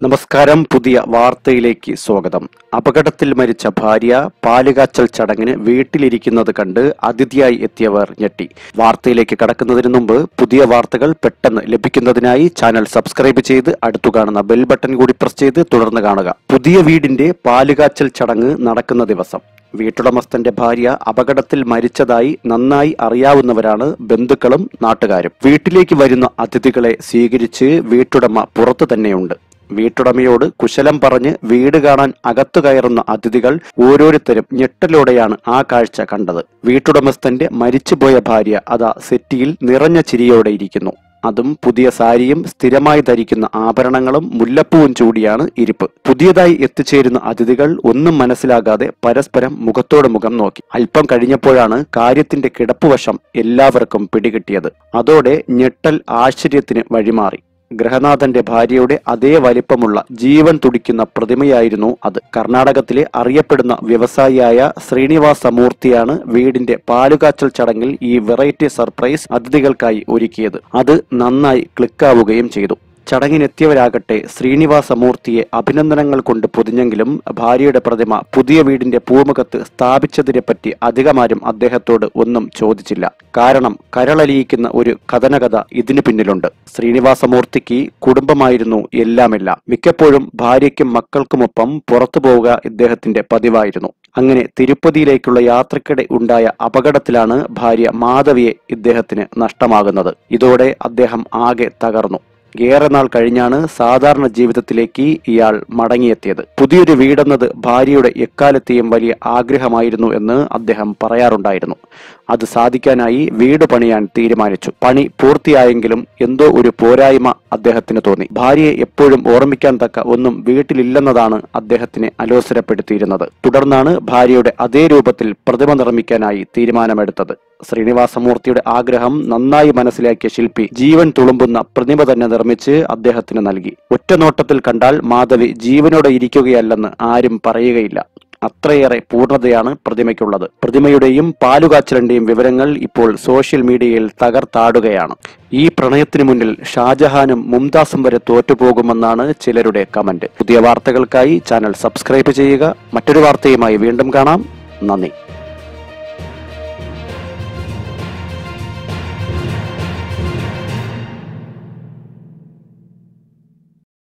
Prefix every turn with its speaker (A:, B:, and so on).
A: നമസ്കാരം പുതിയ വാർത്തയിലേക്ക് സ്വാഗതം അപകടത്തിൽ മരിച്ച ഭാര്യ പാലുകാച്ചൽ ചടങ്ങിന് വീട്ടിലിരിക്കുന്നത് കണ്ട് അതിഥിയായി എത്തിയവർ ഞെട്ടി വാർത്തയിലേക്ക് കടക്കുന്നതിന് മുമ്പ് പുതിയ വാർത്തകൾ പെട്ടെന്ന് ലഭിക്കുന്നതിനായി ചാനൽ സബ്സ്ക്രൈബ് ചെയ്ത് അടുത്തു കാണുന്ന ബെൽ ബട്ടൺ കൂടി പ്രസ് ചെയ്ത് തുടർന്ന് കാണുക പുതിയ വീടിന്റെ പാലുകാച്ചൽ ചടങ്ങ് നടക്കുന്ന ദിവസം വീട്ടുടമസ്ഥന്റെ ഭാര്യ അപകടത്തിൽ മരിച്ചതായി നന്നായി അറിയാവുന്നവരാണ് ബന്ധുക്കളും നാട്ടുകാരും വീട്ടിലേക്ക് വരുന്ന അതിഥികളെ സ്വീകരിച്ച് വീട്ടുടമ പുറത്തു തന്നെയുണ്ട് വീട്ടുടമയോട് കുശലം പറഞ്ഞ് വീട് കാണാൻ അകത്തു കയറുന്ന അതിഥികൾ ഓരോരുത്തരും ഞെട്ടലോടെയാണ് ആ കാഴ്ച കണ്ടത് വീട്ടുടമസ്ഥന്റെ മരിച്ചുപോയ ഭാര്യ അതാ സെറ്റിയിൽ നിറഞ്ഞ ചിരിയോടെ ഇരിക്കുന്നു അതും പുതിയ സാരിയും സ്ഥിരമായി ധരിക്കുന്ന ആഭരണങ്ങളും മുല്ലപ്പൂവും ചൂടിയാണ് ഇരിപ്പ് പുതിയതായി എത്തിച്ചേരുന്ന അതിഥികൾ ഒന്നും മനസ്സിലാകാതെ പരസ്പരം മുഖത്തോട് മുഖം നോക്കി അല്പം കഴിഞ്ഞപ്പോഴാണ് കാര്യത്തിന്റെ കിടപ്പുവശം എല്ലാവർക്കും പിടികിട്ടിയത് അതോടെ ഞെട്ടൽ ആശ്ചര്യത്തിന് വഴിമാറി ഗ്രഹനാഥന്റെ ഭാര്യയുടെ അതേ വലിപ്പമുള്ള ജീവൻ തുടിക്കുന്ന പ്രതിമയായിരുന്നു അത് കർണാടകത്തിലെ അറിയപ്പെടുന്ന വ്യവസായിയായ ശ്രീനിവാസ മൂർത്തിയാണ് വീടിന്റെ പാലുകാച്ചൽ ചടങ്ങിൽ ഈ വെറൈറ്റി സർപ്രൈസ് അതിഥികൾക്കായി ഒരുക്കിയത് അത് നന്നായി ക്ലിക്കാവുകയും ചെയ്തു ചടങ്ങിനെത്തിയവരാകട്ടെ ശ്രീനിവാസമൂർത്തിയെ അഭിനന്ദനങ്ങൾ കൊണ്ട് പൊതിഞ്ഞെങ്കിലും ഭാര്യയുടെ പ്രതിമ പുതിയ വീടിന്റെ പൂമുഖത്ത് സ്ഥാപിച്ചതിനെപ്പറ്റി അധികമാരും അദ്ദേഹത്തോട് ഒന്നും ചോദിച്ചില്ല കാരണം കരളലിയിക്കുന്ന ഒരു കഥനകഥ ഇതിനു പിന്നിലുണ്ട് ശ്രീനിവാസമൂർത്തിക്ക് കുടുംബമായിരുന്നു എല്ലാമെല്ലാം മിക്കപ്പോഴും ഭാര്യയ്ക്കും മക്കൾക്കുമൊപ്പം പുറത്തു പോവുക ഇദ്ദേഹത്തിന്റെ പതിവായിരുന്നു അങ്ങനെ തിരുപ്പതിയിലേക്കുള്ള യാത്രക്കിടെ ഉണ്ടായ അപകടത്തിലാണ് ഭാര്യ മാധവിയെ ഇദ്ദേഹത്തിന് നഷ്ടമാകുന്നത് ഇതോടെ അദ്ദേഹം ആകെ തകർന്നു ഏറെ നാൾ കഴിഞ്ഞാണ് സാധാരണ ജീവിതത്തിലേക്ക് ഇയാൾ മടങ്ങിയെത്തിയത് പുതിയൊരു വീടെന്നത് ഭാര്യയുടെ എക്കാലത്തെയും വലിയ ആഗ്രഹമായിരുന്നു എന്ന് അദ്ദേഹം പറയാറുണ്ടായിരുന്നു അത് സാധിക്കാനായി വീട് പണിയാൻ തീരുമാനിച്ചു പണി പൂർത്തിയായെങ്കിലും എന്തോ ഒരു പോരായ്മ അദ്ദേഹത്തിന് തോന്നി ഭാര്യയെ എപ്പോഴും ഓർമ്മിക്കാൻ തക്ക ഒന്നും വീട്ടിലില്ലെന്നതാണ് അദ്ദേഹത്തിനെ അലോസരപ്പെടുത്തിയിരുന്നത് തുടർന്നാണ് ഭാര്യയുടെ അതേ രൂപത്തിൽ പ്രതിമ നിർമ്മിക്കാനായി തീരുമാനമെടുത്തത് ശ്രീനിവാസമൂർത്തിയുടെ ആഗ്രഹം നന്നായി മനസ്സിലാക്കിയ ശില്പി ജീവൻ തുളുമ്പുന്ന പ്രതിമ തന്നെ നിർമ്മിച്ച് അദ്ദേഹത്തിന് നൽകി ഒറ്റ നോട്ടത്തിൽ കണ്ടാൽ മാധവി ജീവനോടെ ഇരിക്കുകയല്ലെന്ന് ആരും പറയുകയില്ല അത്രയേറെ പൂർണ്ണതയാണ് പ്രതിമയ്ക്കുള്ളത് പ്രതിമയുടെയും പാലുകാച്ചലിന്റെയും വിവരങ്ങൾ ഇപ്പോൾ സോഷ്യൽ മീഡിയയിൽ തകർത്താടുകയാണ് ഈ പ്രണയത്തിനു മുന്നിൽ ഷാജഹാനും മുംതാസും വരെ തോറ്റുപോകുമെന്നാണ് ചിലരുടെ കമന്റ് പുതിയ വാർത്തകൾക്കായി ചാനൽ സബ്സ്ക്രൈബ് ചെയ്യുക മറ്റൊരു വാർത്തയുമായി വീണ്ടും കാണാം നന്ദി